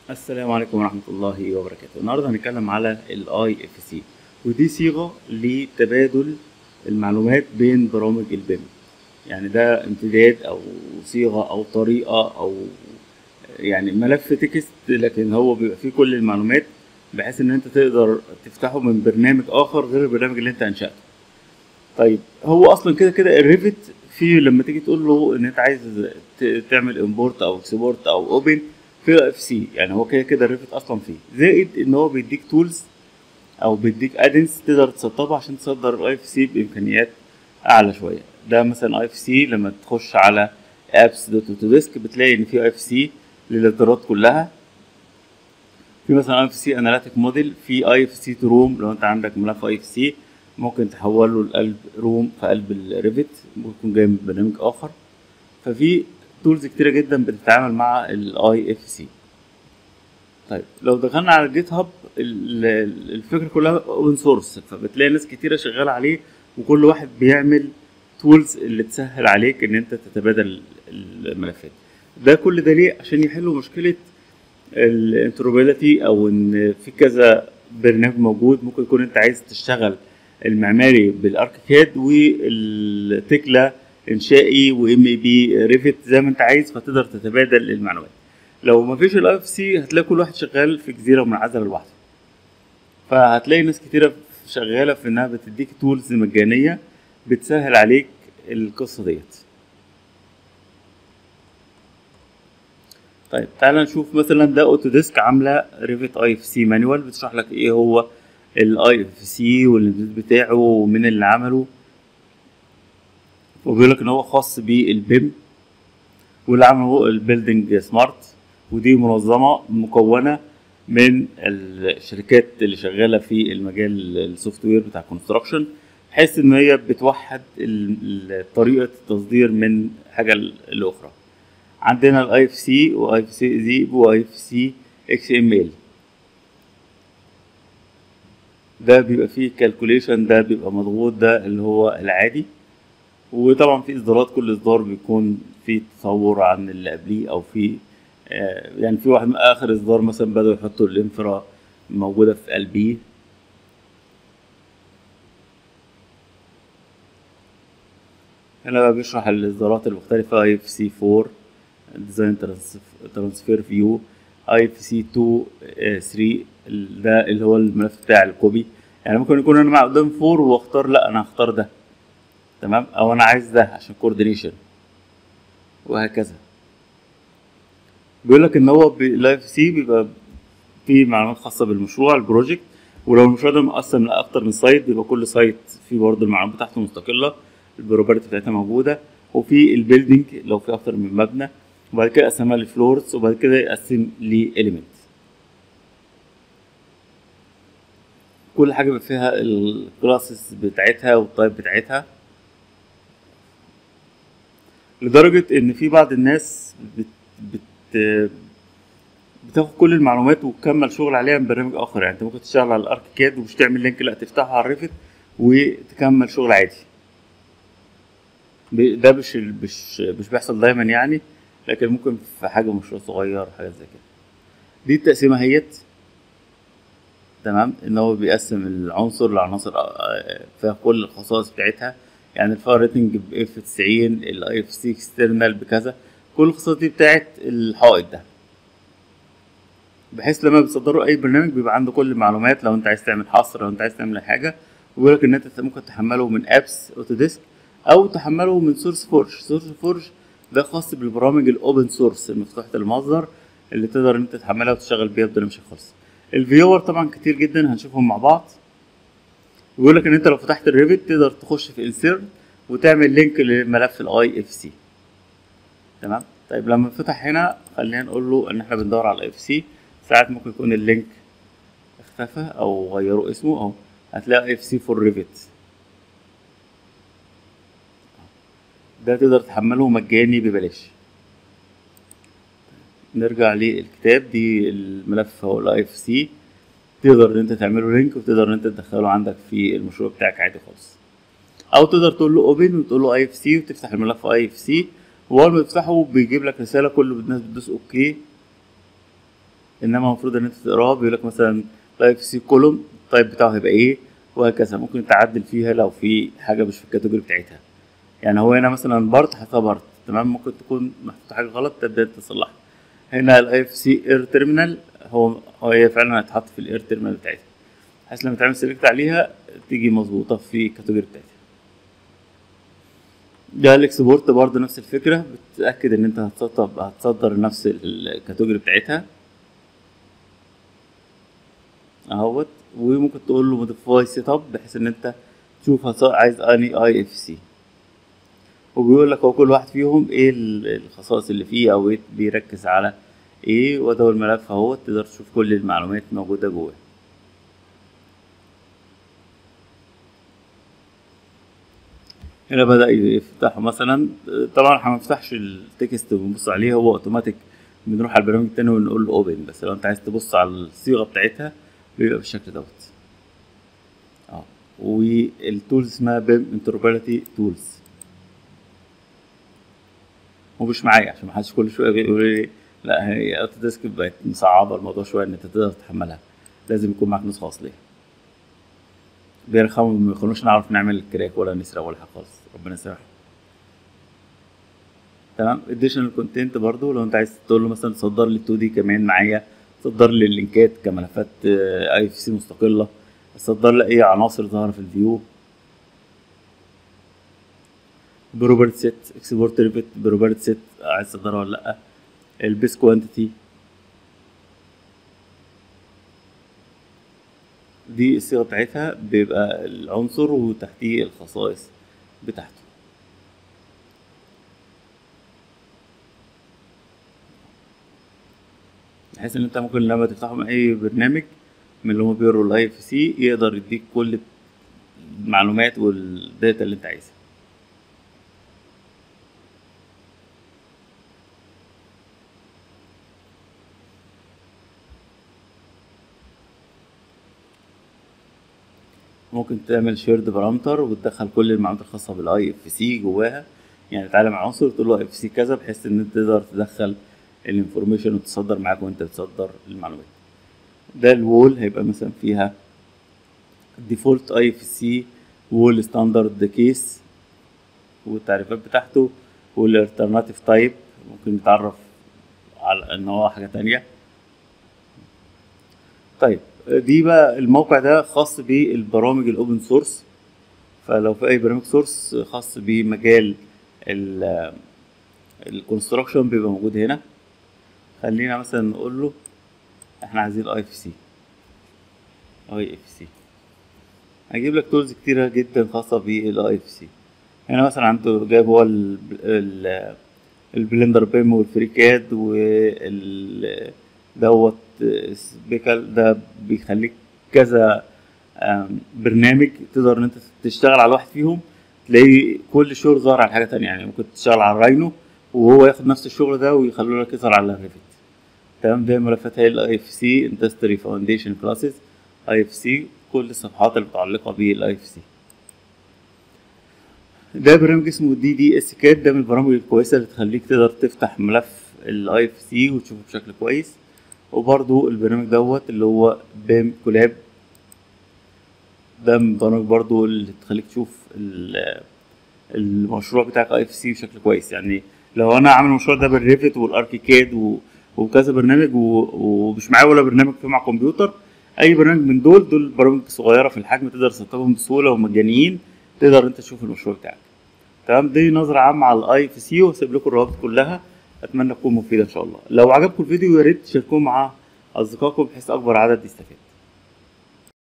السلام عليكم ورحمة الله وبركاته النهاردة هنتكلم على ال IFC ودي صيغة لتبادل المعلومات بين برامج البيم يعني ده امتداد أو صيغة أو طريقة أو يعني ملف تكست لكن هو بيبقى فيه كل المعلومات بحيث إن أنت تقدر تفتحه من برنامج آخر غير البرنامج اللي أنت أنشأته طيب هو أصلا كده كده الريفت فيه لما تيجي تقول له إن أنت عايز ت- تعمل امبورت أو اكسبورت أو اوبن في اف سي يعني هو كده كده الريفت اصلا فيه زائد ان هو بيديك تولز او بيديك ادنس تقدر تسطبها عشان تصدر الاي اف سي بامكانيات اعلى شويه ده مثلا اي اف سي لما تخش على ابس دوت اوتوديسك بتلاقي ان في اي اف سي للاصدارات كلها في مثلا اي اف سي اناليتيك موديل في اي اف سي تو روم لو انت عندك ملف اي اف سي ممكن تحوله لقلب روم في قلب الريفت ممكن يكون جاي من برنامج اخر ففي تولز كتيره جدا بتتعامل مع الاي اف سي طيب لو دخلنا على جيت هاب ال- الفكره كلها اوبن سورس فبتلاقي ناس كتيره شغاله عليه وكل واحد بيعمل تولز اللي تسهل عليك ان انت تتبادل الملفات ده كل ده ليه عشان يحلوا مشكله الانتروبيلاتي او ان في كذا برنامج موجود ممكن يكون انت عايز تشتغل المعماري بالاركيكاد والتكلا انشائي وام اي بي ريفت زي ما انت عايز فتقدر تتبادل المعلومات لو ما فيش الاي اف سي هتلاقي كل واحد شغال في جزيره منعزله لوحده فهتلاقي ناس كتيره شغاله في انها بتديك تولز مجانيه بتسهل عليك القصه ديت طيب تعالى نشوف مثلا ده اوتوديسك عامله ريفت اي اف سي مانوال بتشرح لك ايه هو الاي اف سي والامتداد بتاعه ومين اللي عمله وبيقول لك ان هو خاص بالبيم واللي عمله البيلدينج سمارت ودي منظمه مكونه من الشركات اللي شغاله في المجال السوفت وير بتاع الكونستراكشن بحيث ان هي بتوحد ال- ال- طريقه التصدير من حاجه لاخرى عندنا الاي اف سي واي اف سي زيب واي اف سي اكس ام ال ده بيبقى فيه كالكوليشن ده بيبقى مضغوط ده اللي هو العادي وطبعا في اصدارات كل اصدار بيكون في تصور عن اللي قبليه او في آه، يعني في واحد من اخر اصدار مثلا بدأوا يحطوا الانفرا موجودة في قلبيه هنا بقى بيشرح الاصدارات المختلفة اي اف سي 4 ديزاين ترانسفير فيو اي اف سي 2 آه، 3 ال- ده اللي هو الملف بتاع الكوبي يعني ممكن يكون انا مع قدام 4 واختار لا انا هختار ده تمام او انا عايز ده عشان كوردينيشن وهكذا بيقول لك ان هو الاي اف سي بيبقى فيه معلومات خاصه بالمشروع البروجكت ولو المشروع ده مقسم لاكتر من سايت بيبقى كل سايت فيه برضه المعلومات بتاعته مستقله البروبرتي بتاعتها موجوده وفي البيلدينج لو في اكتر من مبنى وبعد كده يقسمها لفلورز وبعد كده يقسم لإليمنت كل حاجه بيبقى فيها الكلاسز بتاعتها والتايب بتاعتها لدرجة إن في بعض الناس بت بت بتاخد كل المعلومات وتكمل شغل عليها من برنامج آخر يعني أنت ممكن تشتغل على الأركيكاد ومش تعمل لينك لأ تفتحه على الريفت وتكمل شغل عادي ب- ده مش ال- مش مش بيحصل دايما يعني لكن ممكن في حاجة مشروع صغير حاجة زي كده دي التقسيمة هيت تمام ان هو بيقسم العنصر لعناصر آه، فيها كل الخصائص بتاعتها يعني الفاير ريتنج ب اف 90 الاي اف سي اكسترنال بكذا كل الخصائص دي بتاعت الحائط ده بحيث لما بتصدروا اي برنامج بيبقى عنده كل المعلومات لو انت عايز تعمل حصر لو انت عايز تعمل أي حاجه ويقول لك ان انت ممكن تحمله من ابس اوتوديسك او تحمله من سورس فورج سورس فورج ده خاص بالبرامج الاوبن سورس المفتوحه المصدر اللي تقدر انت تحملها وتشتغل بيها بدون مشاكل خالص الفيور طبعا كتير جدا هنشوفهم مع بعض بيقول لك ان انت لو فتحت الريفت تقدر تخش في انسيرت وتعمل لينك لملف الاي اف سي تمام طيب لما فتح هنا خلينا نقول له ان احنا بندور على الاي اف سي ساعات ممكن يكون اللينك اختفى او غيروا اسمه او هتلاقي اف سي فور ريفت ده تقدر تحمله مجاني ببلاش نرجع للكتاب دي الملف هو الاي اف سي تقدر ان انت تعمله لينك وتقدر ان انت تدخله عندك في المشروع بتاعك عادي خالص او تقدر تقول له اوبن وتقول له اي اف سي وتفتح الملف اي اف سي واول ما تفتحه بيجيب لك رساله كل الناس بتدوس اوكي انما المفروض ان انت تقراه بيقول لك مثلا الاي اف سي كولوم التايب بتاعه هيبقى ايه وهكذا ممكن تعدل فيها لو في حاجه مش في الكاتيجوري بتاعتها يعني هو هنا مثلا بارت حطها بارت تمام ممكن تكون محطوطه حاجه غلط تبدا تصلحها هنا الاي اف سي اير تيرمينال هو هو هي فعلا هتحط في الاير تيرمينال بتاعتها بحيث لما تعمل سيلكت عليها تيجي مظبوطه في الكاتيجوري بتاعتها ده الاكسبورت برضه نفس الفكره بتاكد ان انت هتصدر هتصدر نفس الكاتيجوري بتاعتها اهوت وممكن تقول له موديفاي سيت اب بحيث ان انت تشوف هتص- عايز اني اي اف سي وبيقول لك هو كل واحد فيهم ايه ال- الخصائص اللي فيه او ايه بيركز على ايه وده هو الملف اهوت تقدر تشوف كل المعلومات موجوده جواه هنا بدأ يفتح مثلا طبعا احنا ما بنفتحش التكست ونبص عليه هو اوتوماتيك بنروح على البرنامج التاني ونقول له اوبن بس لو انت عايز تبص على الصيغه بتاعتها بيبقى بالشكل دوت اه والتولز اسمها بيم انتربريتي تولز ومش معايا عشان ما حدش كل شويه بيقول لي لا هي اوتو ديسك بقت مصعبه الموضوع شويه ان انت تقدر تتحملها لازم يكون معاك نسخه اصليه بيرخموا ما يخلوناش نعرف نعمل كراك ولا نسرق ولا حاجه خالص ربنا يسامحهم تمام اديشنال كونتنت برضو لو انت عايز تقول له مثلا صدر لي 2 دي كمان معايا صدر لي اللينكات كملفات اي اف سي مستقله صدر لي اي عناصر ظاهره في الفيو بروبرت سيت اكسبورت ريبت بروبرت سيت عايز تصدرها ولا لا البيس كوانتيتي دي الصيغه بتاعتها بيبقى العنصر وتحتيه الخصائص بتاعته بحيث ان انت ممكن لما تفتحه من اي برنامج من اللي هم بيقروا الاي اف سي يقدر يديك كل المعلومات والداتا اللي انت عايزها ممكن تعمل شيرد بارامتر وتدخل كل المعلومات الخاصه بالاي اف سي جواها يعني تعالى مع عنصر تقول له اف سي كذا بحيث ان انت تقدر تدخل الانفورميشن وتصدر معاك وانت بتصدر المعلومات ده الوول هيبقى مثلا فيها ديفولت اي اف سي وول ستاندرد كيس والتعريفات بتاعته والالترناتيف تايب ممكن نتعرف على ان هو حاجه تانية طيب دي بقى الموقع ده خاص بالبرامج الاوبن سورس فلو في اي برنامج سورس خاص بمجال الكونستراكشن بيبقى موجود هنا خلينا مثلا نقول له احنا عايزين اي اف سي اي اف سي هجيب لك تولز كتيره جدا خاصه بالاي اف سي هنا مثلا عنده جايب هو ال ال البلندر بيم والفريكاد وال دوت سبيكال ده بيخليك كذا برنامج تقدر ان انت تشتغل على واحد فيهم تلاقي كل شغل ظهر على حاجه تانية يعني ممكن تشتغل على الراينو وهو ياخد نفس الشغل ده ويخلوا لك يظهر على الريفت تمام ده ملفات هي الاي اف سي اندستري فاونديشن كلاسز اي اف سي كل الصفحات المتعلقه بالاي اف سي ده برنامج اسمه دي دي اس كات ده من البرامج الكويسه اللي تخليك تقدر تفتح ملف الاي اف سي وتشوفه بشكل كويس وبرضو البرنامج دوت اللي هو بام كولاب ده من برامج برضو اللي تخليك تشوف المشروع بتاعك اي اف سي بشكل كويس يعني لو انا عامل المشروع ده بالريفت والاركيكاد وكذا برنامج ومش معايا ولا برنامج فيه مع كمبيوتر اي برنامج من دول دول برامج صغيره في الحجم تقدر تسطبهم بسهوله ومجانيين تقدر انت تشوف المشروع بتاعك تمام دي نظره عامه على الاي اف سي وهسيب لكم الروابط كلها اتمنى تكون مفيده ان شاء الله لو عجبكم الفيديو يا ريت تشاركوه مع اصدقائكم بحيث اكبر عدد يستفاد